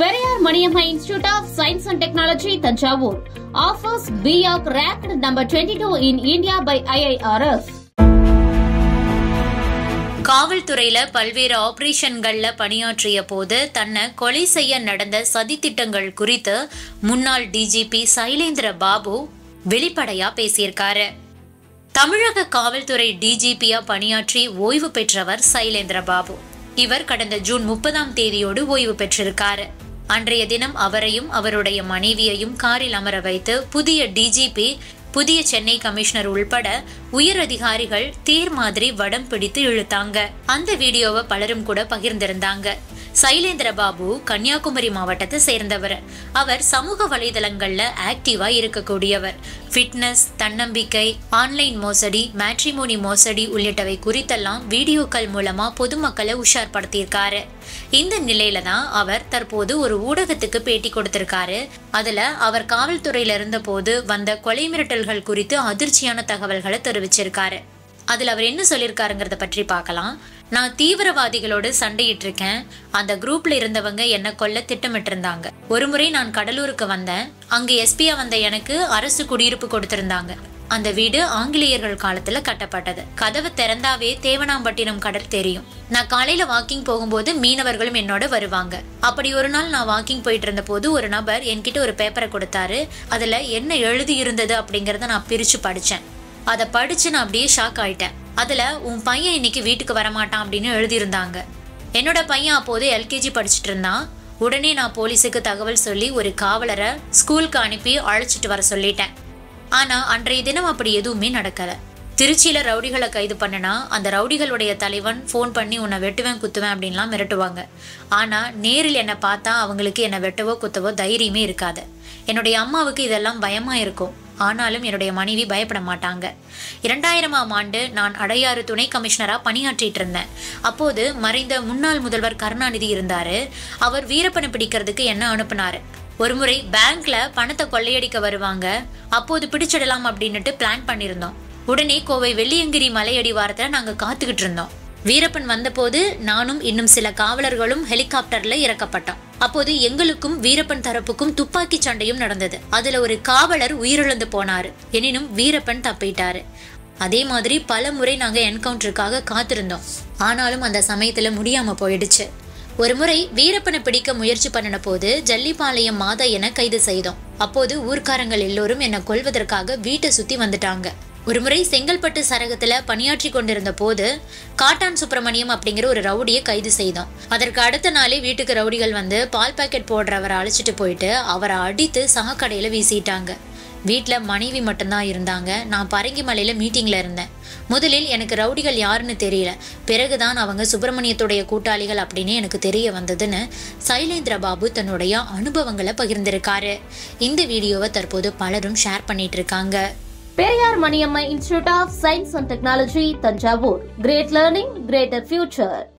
Periyar Maniammai institute of science and technology Thanjavur offers பிஆக் ranked number 22 in India by IIRF காவல்துறையில பல்வேறு ஆபரேஷன்கள்ல பணியாற்றிய போது தன்னை கொலை செய்ய நடந்த சதித்திட்டங்கள் குறித்து முன்னாள் டிஜிபி சைலேந்திர பாபு வெளிப்படையா பேசியிருக்காரு தமிழக காவல்துறை டிஜிபியா பணியாற்றி ஓய்வு பெற்றவர் சைலேந்திர பாபு இவர் கடந்த ஜூன் முப்பதாம் தேதியோடு ஓய்வு பெற்றிருக்காரு அன்றைய தினம் அவரையும் அவருடைய மனைவியையும் காரில் அமர வைத்து புதிய டிஜிபி புதிய சென்னை கமிஷனர் உள்பட உயர் அதிகாரிகள் தேர் மாதிரி வடம் பிடித்து இழுத்தாங்க அந்த வீடியோவை பலரும் கூட பகிர்ந்திருந்தாங்க சைலேந்திர பாபு கன்னியாகுமரி மாவட்டத்தை சேர்ந்தவர் அவர் சமூக வலைதளங்கள்ல ஆக்டிவா இருக்கக்கூடியவர் ஃபிட்னஸ் தன்னம்பிக்கை ஆன்லைன் மோசடி மேட்ரிமோனி மோசடி உள்ளிட்டவை குறித்தெல்லாம் வீடியோக்கள் மூலமா பொதுமக்களை உஷார்படுத்தியிருக்காரு இந்த நிலையில தான் அவர் தற்போது ஒரு ஊடகத்துக்கு பேட்டி கொடுத்திருக்காரு அதுல அவர் காவல்துறையில இருந்த போது வந்த கொலை மிரட்டல்கள் குறித்து அதிர்ச்சியான தகவல்களை தெரிவிச்சிருக்காரு அதுல அவர் என்ன சொல்லியிருக்காருங்கிறத பற்றி பார்க்கலாம் நான் தீவிரவாதிகளோடு சண்டையிட்டு இருக்கேன் அந்த குரூப்ல இருந்தவங்க என்ன கொல்ல திட்டமிட்டு இருந்தாங்க ஒரு முறை நான் கடலூருக்கு வந்தேன் அங்க எஸ்பியா வந்த எனக்கு அரசு குடியிருப்பு கொடுத்திருந்தாங்க அந்த வீடு ஆங்கிலேயர்கள் காலத்துல கட்டப்பட்டது கதவு திறந்தாவே தேவனாம்பட்டினம் கடல் தெரியும் நான் காலையில வாக்கிங் போகும்போது மீனவர்களும் என்னோட வருவாங்க அப்படி ஒரு நாள் நான் வாக்கிங் போயிட்டு இருந்த போது ஒரு நபர் என்கிட்ட ஒரு பேப்பரை கொடுத்தாரு அதுல என்ன எழுதி இருந்தது அப்படிங்கறத நான் பிரிச்சு படிச்சேன் அதை படிச்சு நான் அப்படியே ஷாக் ஆயிட்டேன் அதுல உன் பையன் இன்னைக்கு வீட்டுக்கு வரமாட்டான் அப்படின்னு எழுதியிருந்தாங்க என்னோட பையன் அப்போது எல்கேஜி படிச்சுட்டு இருந்தான் உடனே நான் போலீஸுக்கு தகவல் சொல்லி ஒரு காவலரை ஸ்கூலுக்கு அனுப்பி அழைச்சிட்டு வர சொல்லிட்டேன் ஆனா அன்றைய தினம் அப்படி எதுவுமே நடக்கல திருச்சியில ரவுடிகளை கைது பண்ணனா அந்த ரவுடிகளுடைய தலைவன் ஃபோன் பண்ணி உன்னை வெட்டுவேன் குத்துவேன் அப்படின்லாம் மிரட்டுவாங்க ஆனா நேரில் என்னை பார்த்தா அவங்களுக்கு என்னை வெட்டவோ குத்தவோ தைரியமே இருக்காது என்னுடைய அம்மாவுக்கு இதெல்லாம் பயமா இருக்கும் ஆனாலும் என்னுடைய மனைவி பயப்பட மாட்டாங்க இரண்டாயிரமாம் ஆண்டு நான் அடையாறு துணை கமிஷனரா பணியாற்றிட்டு இருந்தேன் அப்போது மறைந்த முன்னாள் முதல்வர் கருணாநிதி இருந்தாரு அவர் வீரப்பனை பிடிக்கிறதுக்கு என்ன அனுப்புனாரு ஒருமுறை பேங்க்ல பணத்தை கொள்ளையடிக்க வருவாங்க அப்போது பிடிச்சிடலாம் அப்படின்னுட்டு பிளான் பண்ணியிருந்தோம் உடனே கோவை வெள்ளியங்கிரி மலையடிவாரத்துல நாங்க காத்துக்கிட்டு இருந்தோம் வீரப்பன் வந்தபோது நானும் இன்னும் சில காவலர்களும் ஹெலிகாப்டர்ல இறக்கப்பட்டோம் அப்போது எங்களுக்கும் வீரப்பன் தரப்புக்கும் துப்பாக்கி சண்டையும் நடந்தது அதுல ஒரு காவலர் உயிரிழந்து போனாரு எனினும் வீரப்பன் தப்பிட்டாரு அதே மாதிரி பல முறை நாங்க என்கவுண்டருக்காக காத்திருந்தோம் ஆனாலும் அந்த சமயத்துல முடியாம போயிடுச்சு ஒரு முறை வீரப்பனை பிடிக்க முயற்சி பண்ணின போது ஜல்லிபாளையம் மாதா என கைது செய்தோம் அப்போது ஊர்க்காரங்கள் எல்லோரும் என்னை கொல்வதற்காக வீட்டை சுத்தி வந்துட்டாங்க ஒருமுறை செங்கல்பட்டு சரகத்துல பணியாற்றி கொண்டிருந்த போது காட்டான் சுப்பிரமணியம் அப்படிங்கிற ஒரு ரவுடியை கைது செய்தோம் அதற்கு அடுத்த நாளே வீட்டுக்கு ரவுடிகள் வந்து பால் பாக்கெட் போடுறவரை அழைச்சிட்டு போயிட்டு அவரை அடித்து சகக்கடையில வீசிட்டாங்க வீட்டில் மனைவி மட்டும்தான் இருந்தாங்க நான் பரங்கி மலையில மீட்டிங்ல இருந்தேன் முதலில் எனக்கு ரவுடிகள் யாருன்னு தெரியல பிறகுதான் அவங்க சுப்பிரமணியத்துடைய கூட்டாளிகள் அப்படின்னு எனக்கு தெரிய வந்ததுன்னு சைலேந்திர பாபு தன்னுடைய அனுபவங்களை பகிர்ந்திருக்காரு இந்த வீடியோவை தற்போது பலரும் ஷேர் பண்ணிட்டு இருக்காங்க Periyar Maniammai institute of science and technology Thanjavur great learning greater future